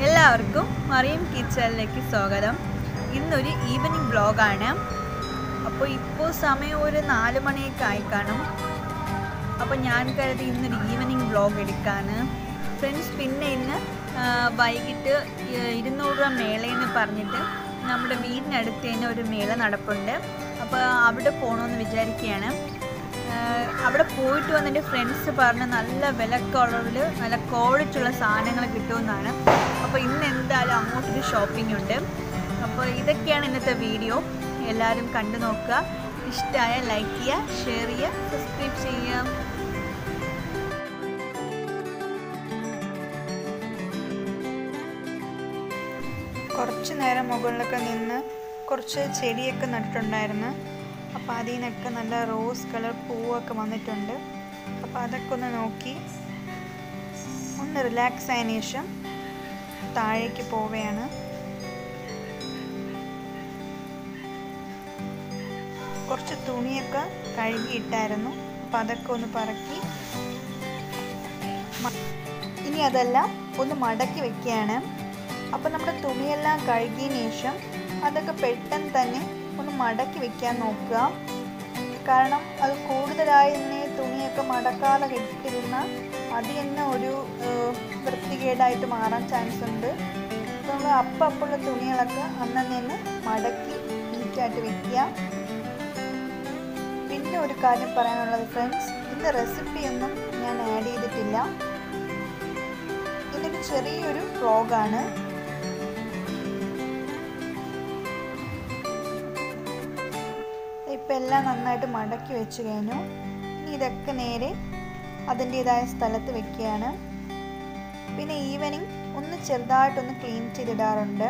എല്ലാവർക്കും മറിയം കിച്ചണിലേക്ക് സ്വാഗതം ഇന്നൊരു ഈവനിങ് വ്ളോഗാണ് അപ്പോൾ ഇപ്പോൾ സമയം ഒരു നാല് മണിയൊക്കെ ആയി കാണും അപ്പോൾ ഞാൻ കരുതി ഇന്നൊരു ഈവനിങ് വ്ളോഗ് എടുക്കാണ് ഫ്രണ്ട്സ് പിന്നെ ഇന്ന് ആ, വൈകിട്ട് ഇ- ഇരുന്നൂറ് രൂപ മേളയെന്ന് പറഞ്ഞിട്ട് നമ്മുടെ വീടിനടുത്ത് തന്നെ ഒരു മേള നടപ്പുണ്ട് അപ്പോൾ അവിടെ പോകണമെന്ന് വിചാരിക്കുകയാണ് ആഹ് അവിടെ പോയിട്ട് വന്ന് ഫ്രണ്ട്സ് പറഞ്ഞ് നല്ല വിലക്കുറവിൽ നല്ല ക്വാളിറ്റി ഉള്ള സാധനങ്ങൾ കിട്ടുമെന്നാണ് അപ്പോൾ ഇന്ന് എന്തായാലും അങ്ങോട്ടൊരു ഷോപ്പിംഗ് ഉണ്ട് അപ്പോൾ ഇതൊക്കെയാണ് ഇന്നത്തെ വീഡിയോ എല്ലാവരും കണ്ടു നോക്കുക ഇഷ്ടമായ ലൈക്ക് ചെയ്യുക ഷെയർ ചെയ്യുക സബ്സ്ക്രൈബ് ചെയ്യുക കുറച്ച് നേരം മുകളിലൊക്കെ നിന്ന് കുറച്ച് ചെടിയൊക്കെ നട്ടിട്ടുണ്ടായിരുന്നു അപ്പോൾ അതിൽ നിന്നൊക്കെ നല്ല റോസ് കളർ പൂവൊക്കെ വന്നിട്ടുണ്ട് അപ്പോൾ അതൊക്കെ ഒന്ന് നോക്കി ഒന്ന് റിലാക്സ് ആയതിനു ശേഷം താഴേക്ക് പോവുകയാണ് കുറച്ച് തുണിയൊക്കെ കഴുകിയിട്ടായിരുന്നു അപ്പം അതൊക്കെ ഒന്ന് പറക്കി മ- ഇനി അതെല്ലാം ഒന്ന് മടക്കി വെക്കുകയാണ് അപ്പം നമ്മുടെ തുണിയെല്ലാം കഴുകിയതിന് ശേഷം അതൊക്കെ പെട്ടെന്ന് തന്നെ ഒന്ന് മടക്കി വെക്കാൻ നോക്കുക കാരണം അത് കൂടുതലായി തന്നെ തുണിയൊക്കെ മടക്കാതെ കെട്ടിരുന്ന അത് തന്നെ ഒരു ഏഹ്, വൃത്തികേടായിട്ട് മാറാൻ ചാൻസ് ഉണ്ട് അപ്പോൾ നമ്മൾ അപ്പം അപ്പുള്ള തുണികളൊക്കെ അന്ന് തന്നെ മടക്കി നീറ്റായിട്ട് വെക്കുക പിന്നെ ഒരു കാര്യം പറയാനുള്ളത് ഫ്രണ്ട്സ് ഇന്ന് റെസിപ്പിയൊന്നും ഞാൻ ആഡ് ചെയ്തിട്ടില്ല ഇതൊരു ചെറിയൊരു വ്ളോഗാണ് ഇപ്പം എല്ലാം നന്നായിട്ട് മടക്കി വെച്ച് കഴിഞ്ഞു ഇനി ഇതൊക്കെ നേരെ അതിൻ്റെതായ സ്ഥലത്ത് വെക്കുകയാണ് പിന്നെ ഈവനിങ് ഒന്ന് ചെറുതായിട്ടൊന്ന് ക്ലീൻ ചെയ്തിടാറുണ്ട്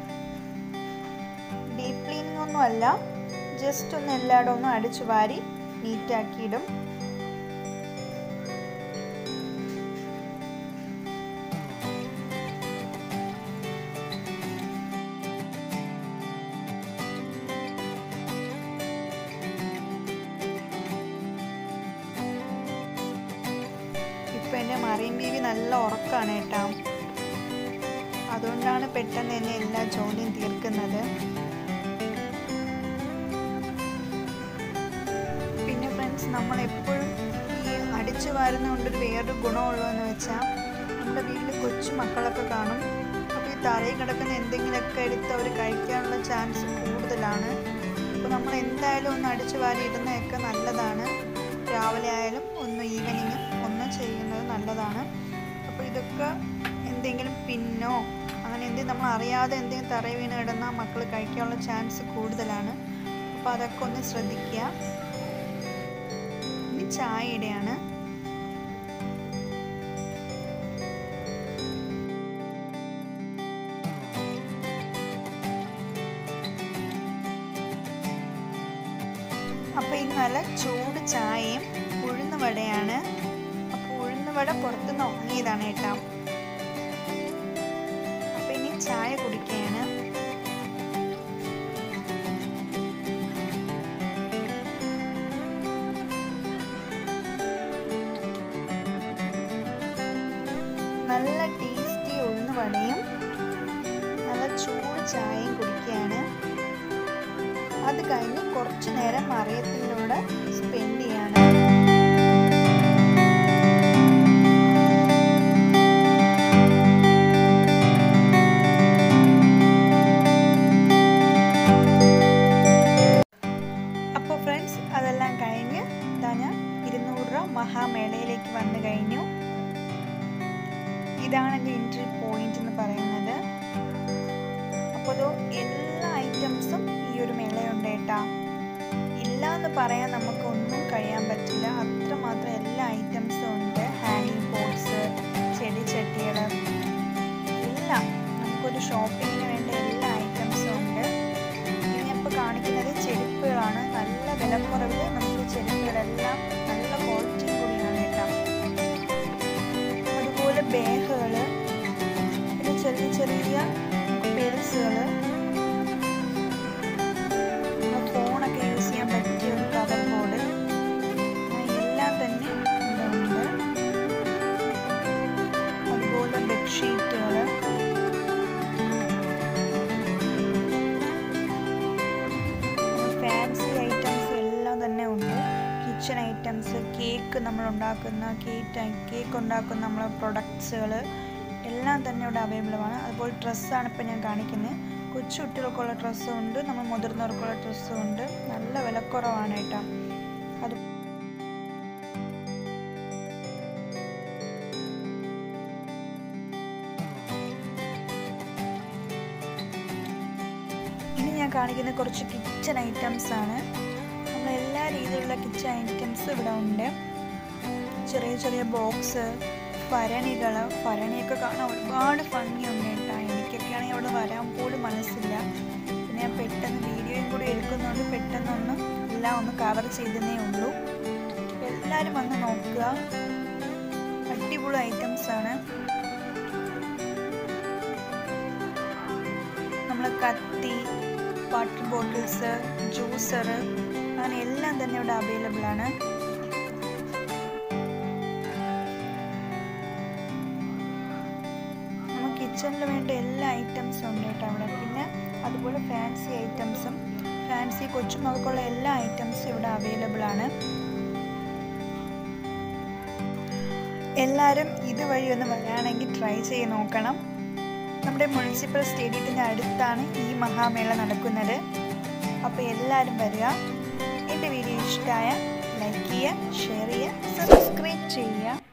ഡീപ്പ് ക്ലീനിങ് ഒന്നും അല്ല ജസ്റ്റ് ഒന്ന് എല്ലായിടും ഒന്ന് അടിച്ചു വാരി നീറ്റാക്കിയിടും ഇപ്പൊ എൻ്റെ മറിയം ബീവി നല്ല ഉറക്കാണ് കേട്ടോ അതുകൊണ്ടാണ് പെട്ടെന്ന് തന്നെ എല്ലാ ജോലിയും തീർക്കുന്നത് പിന്നെ ഫ്രണ്ട്സ് നമ്മൾ എപ്പോഴും ഈ അടിച്ചു വാരുന്നതുകൊണ്ടൊരു വേറൊരു ഗുണമുള്ളതെന്ന് വെച്ചാൽ നമ്മുടെ വീട്ടിൽ കൊച്ചു മക്കളൊക്കെ കാണും അപ്പോൾ ഈ തറയിൽ കിടക്കുന്ന എന്തെങ്കിലുമൊക്കെ എടുത്ത് അവർ കഴിക്കാനുള്ള ചാൻസ് കൂടുതലാണ് അപ്പോൾ നമ്മൾ എന്തായാലും ഒന്ന് അടിച്ചു വാരി ഇടുന്നതൊക്കെ നല്ലതാണ് രാവിലെ ആയാലും ഒന്ന് ഈവനിങ്ങും ഒന്ന് ചെയ്യുന്നത് നല്ലതാണ് അപ്പോൾ ഇതൊക്കെ എന്തെങ്കിലും പിന്നോ അങ്ങനെ എന്തെങ്കിലും നമ്മൾ അറിയാതെ എന്തെങ്കിലും തറയിൽ വീണ് കിടന്നാൽ മക്കൾ കഴിക്കാനുള്ള ചാൻസ് കൂടുതലാണ് അപ്പോൾ അതൊക്കെ ഒന്ന് ശ്രദ്ധിക്കുക ഇനി ചായയുടെയാണ് അപ്പോൾ ഇന്ന് നല്ല ചൂട് ചായയും ഉഴുന്ന് വടയാണ് അപ്പോൾ ഉഴുന്ന് വട പുറത്തുനിന്ന് വാങ്ങിയതാണ് കേട്ടോ അപ്പോൾ ഇനി ചായ കുടിക്കുകയാണ് നല്ല ടേസ്റ്റി ഉഴുന്ന് വടയും നല്ല ചൂട് ചായയും കുടിക്കുകയാണ് അത് കഴിഞ്ഞ് കുറച്ചു നേരം മറിയത്തിലൂടെ സ്പെൻഡ് ചെയ്യാണ് അപ്പോൾ ഫ്രണ്ട്സ് അതെല്ലാം കഴിഞ്ഞ് ഇതാ ഞാൻ ഇരുന്നൂറ് രൂപ മഹാമേളയിലേക്ക് വന്നു കഴിഞ്ഞു ഇതാണ് എൻ്റെ എൻട്രി പോയിന്റ് എന്ന് പറയുന്നത് അപ്പോൾ ഇത് എല്ലാ ഐറ്റംസും ഈ ഒരു മേളയുണ്ട് കേട്ടാ ഇല്ല എന്ന് പറയാൻ നമുക്ക് ഒന്നും കഴിയാൻ പറ്റില്ല അത്രമാത്രം എല്ലാ ഐറ്റംസും ഉണ്ട് ഹാങ്ങിങ് പോട്ട്സ് ചെടി ചട്ടികൾ എല്ലാം നമുക്കൊരു ഷോപ്പിങ്ങിന് വേണ്ട എല്ലാ ഐറ്റംസും ഉണ്ട് ഇനി ഇപ്പോൾ കാണിക്കുന്നത് ചെരുപ്പുകളാണ് നല്ല വിലക്കുറവിൽ നമുക്ക് ചെരുപ്പുകളെല്ലാം നല്ല ക്വാളിറ്റിയും കൂടിയാണ് കേട്ടോ അതുപോലെ ബാഗുകൾ പിന്നെ ചെറിയ ചെറിയ പെൽസുകൾ ഫോണൊക്കെ യൂസ് ചെയ്യാൻ പറ്റിയ ഒരു കവർ ബോർഡ് എല്ലാം തന്നെ ഇവിടെ ഉണ്ട് അതുപോലെ ബെഡ്ഷീറ്റുകൾ കേക്ക് നമ്മൾ ഉണ്ടാക്കുന്ന കേക്ക് കേക്ക് ഉണ്ടാക്കുന്ന നമ്മളെ പ്രൊഡക്ട്സുകൾ എല്ലാം തന്നെ ഇവിടെ അവൈലബിൾ ആണ് അതുപോലെ ഡ്രസ്സാണ് ഇപ്പോൾ ഞാൻ കാണിക്കുന്നത് കൊച്ചു കുട്ടികൾക്കുള്ള ഡ്രസ്സും ഉണ്ട് നമ്മൾ മുതിർന്നവർക്കുള്ള ഡ്രസ്സും ഉണ്ട് നല്ല വിലക്കുറവാണ് കേട്ടോ അത് ഇനി ഞാൻ കാണിക്കുന്ന കുറച്ച് കിച്ചൺ ഐറ്റംസ് ആണ് നമ്മൾ എല്ലാ രീതിയിലുള്ള കിച്ചൺ ഐറ്റംസ് ഇവിടെ ഉണ്ട് ചെറിയ ചെറിയ ബോക്സ് ഭരണികൾ ഭരണിയൊക്കെ കാണാൻ ഒരുപാട് ഭംഗിയുണ്ട് കേട്ടോ എനിക്കൊക്കെയാണെങ്കിൽ അവിടെ വരാൻ പോലും മനസ്സില്ല പിന്നെ ഞാൻ പെട്ടെന്ന് വീഡിയോയും കൂടി എടുക്കുന്നതുകൊണ്ട് പെട്ടെന്നൊന്ന് എല്ലാം ഒന്ന് കവർ ചെയ്തതേ ഉള്ളൂ എല്ലാവരും വന്ന് നോക്കുക അടിപൊളി ഐറ്റംസ് ആണ് നമ്മൾ കത്തി വാട്ടർ ബോട്ടിൽസ് ജ്യൂസർ അങ്ങനെ എല്ലാം തന്നെ ഇവിടെ അവൈലബിൾ ആണ് നമുക്ക് കിച്ചണിൽ വേണ്ട എല്ലാ ഐറ്റംസും ഉണ്ട് കേട്ടോ അവിടെ പിന്നെ അതുപോലെ ഫാൻസി ഐറ്റംസും ഫാൻസി കൊച്ചുമകൾക്കുള്ള എല്ലാ ഐറ്റംസും ഇവിടെ അവൈലബിൾ ആണ് എല്ലാവരും ഇതുവഴി ഒന്ന് വരാണെങ്കിൽ ട്രൈ ചെയ്ത് നോക്കണം നമ്മുടെ മുനിസിപ്പൽ സ്റ്റേഡിയത്തിൻ്റെ അടുത്താണ് ഈ മഹാമേള നടക്കുന്നത് അപ്പോൾ എല്ലാവരും വരിക എൻ്റെ വീഡിയോ ഇഷ്ടമായ ലൈക്ക് ചെയ്യുക ഷെയർ ചെയ്യുക സബ്സ്ക്രൈബ് ചെയ്യുക